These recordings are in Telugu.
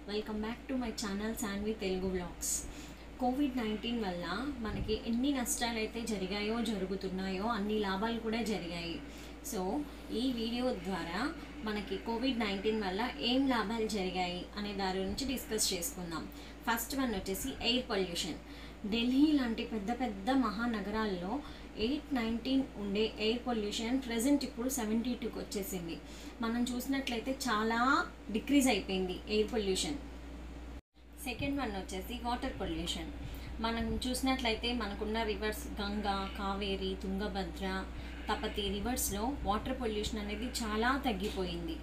welcome back to my channel Shanvi Telugu vlogs COVID nineteen వల్ల మనకి ఎన్ని నష్టాలు అయితే జరిగాయో జరుగుతున్నాయో అన్ని లాభాలు కూడా జరిగాయి సో ఈ వీడియో ద్వారా మనకి కోవిడ్ నైన్టీన్ వల్ల ఏం లాభాలు జరిగాయి అనే దాని గురించి డిస్కస్ చేసుకుందాం ఫస్ట్ వన్ వచ్చేసి ఎయిర్ పొల్యూషన్ ఢిల్లీ లాంటి పెద్ద పెద్ద మహానగరాల్లో ఎయిట్ నైన్టీన్ ఉండే ఎయిర్ పొల్యూషన్ ప్రజెంట్ ఇప్పుడు సెవెంటీ టూకి వచ్చేసింది మనం చూసినట్లయితే చాలా డిక్రీజ్ అయిపోయింది ఎయిర్ పొల్యూషన్ సెకండ్ వన్ వచ్చేసి వాటర్ పొల్యూషన్ మనం చూసినట్లయితే మనకున్న రివర్స్ గంగా కావేరి తుంగభద్ర తపతి రివర్స్లో వాటర్ పొల్యూషన్ అనేది చాలా తగ్గిపోయింది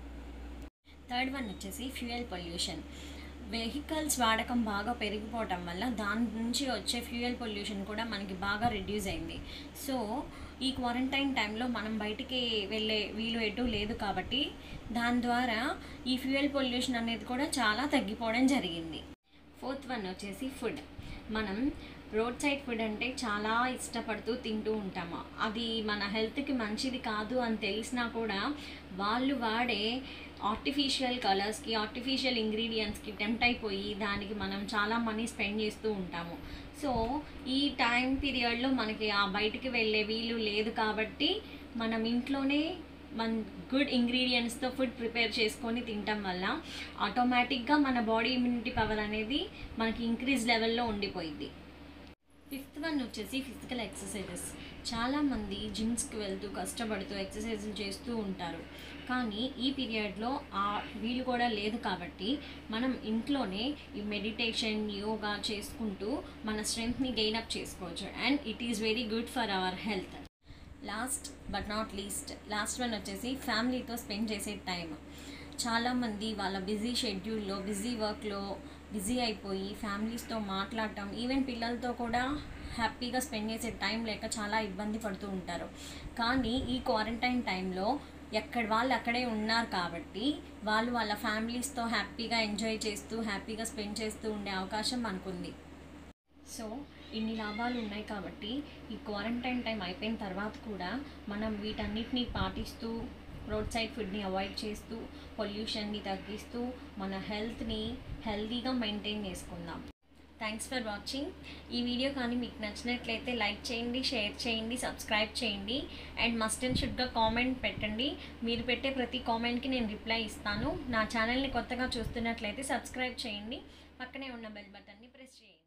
థర్డ్ వన్ వచ్చేసి ఫ్యూయల్ పొల్యూషన్ వెహికల్స్ వాడకం బాగా పెరిగిపోవటం వల్ల దాని నుంచి వచ్చే ఫ్యూయల్ పొల్యూషన్ కూడా మనకి బాగా రెడ్యూస్ అయింది సో ఈ క్వారంటైన్ టైంలో మనం బయటికి వెళ్ళే వీలు ఎటు లేదు కాబట్టి దాని ద్వారా ఈ ఫ్యూయల్ పొల్యూషన్ అనేది కూడా చాలా తగ్గిపోవడం జరిగింది ఫోర్త్ వన్ వచ్చేసి ఫుడ్ మనం రోడ్ సైడ్ ఫుడ్ అంటే చాలా ఇష్టపడుతూ తింటూ ఉంటాము అది మన హెల్త్కి మంచిది కాదు అని తెలిసినా కూడా వాళ్ళు వాడే ఆర్టిఫిషియల్ కలర్స్కి ఆర్టిఫిషియల్ ఇంగ్రీడియంట్స్కి టెంప్ట్ అయిపోయి దానికి మనం చాలా మనీ స్పెండ్ చేస్తూ ఉంటాము సో ఈ టైం పీరియడ్లో మనకి ఆ బయటికి వెళ్ళే వీలు లేదు కాబట్టి మనం ఇంట్లోనే మన గుడ్ ఇంగ్రీడియంట్స్తో ఫుడ్ ప్రిపేర్ చేసుకొని తినటం వల్ల ఆటోమేటిక్గా మన బాడీ ఇమ్యూనిటీ పవర్ అనేది మనకి ఇంక్రీజ్ లెవెల్లో ఉండిపోయింది ఫిఫ్త్ వన్ వచ్చేసి ఫిజికల్ ఎక్సర్సైజెస్ చాలామంది జిమ్స్కి వెళ్తూ కష్టపడుతూ ఎక్సర్సైజులు చేస్తూ ఉంటారు కానీ ఈ పీరియడ్లో ఆ వీలు కూడా లేదు కాబట్టి మనం ఇంట్లోనే ఈ మెడిటేషన్ యోగా చేసుకుంటూ మన స్ట్రెంగ్త్ని గెయిన్ అప్ చేసుకోవచ్చు and it is very good for our health last but not least last one వచ్చేసి ఫ్యామిలీతో స్పెండ్ చేసే టైం చాలామంది వాళ్ళ బిజీ షెడ్యూల్లో బిజీ వర్క్లో బిజీ అయిపోయి ఫ్యామిలీస్తో మాట్లాడటం ఈవెన్ పిల్లలతో కూడా హ్యాపీగా స్పెండ్ చేసే టైం లేక చాలా ఇబ్బంది పడుతూ ఉంటారు కానీ ఈ క్వారంటైన్ టైంలో ఎక్కడ వాళ్ళు అక్కడే ఉన్నారు కాబట్టి వాళ్ళు వాళ్ళ ఫ్యామిలీస్తో హ్యాపీగా ఎంజాయ్ చేస్తూ హ్యాపీగా స్పెండ్ చేస్తూ ఉండే అవకాశం మనకుంది సో ఇన్ని లాభాలు ఉన్నాయి కాబట్టి ఈ క్వారంటైన్ టైం అయిపోయిన తర్వాత కూడా మనం వీటన్నిటిని పాటిస్తూ రోడ్ సైడ్ ఫుడ్ని అవాయిడ్ చేస్తూ పొల్యూషన్ని తగ్గిస్తూ మన హెల్త్ని హెల్తీగా మెయింటైన్ చేసుకుందాం థ్యాంక్స్ ఫర్ వాచింగ్ ఈ వీడియో కానీ మీకు నచ్చినట్లయితే లైక్ చేయండి షేర్ చేయండి సబ్స్క్రైబ్ చేయండి అండ్ మస్ట్ అండ్ షుడ్గా కామెంట్ పెట్టండి మీరు పెట్టే ప్రతి కామెంట్కి నేను రిప్లై ఇస్తాను నా ఛానల్ని కొత్తగా చూస్తున్నట్లయితే సబ్స్క్రైబ్ చేయండి పక్కనే ఉన్న బెల్ బటన్ని ప్రెస్ చేయండి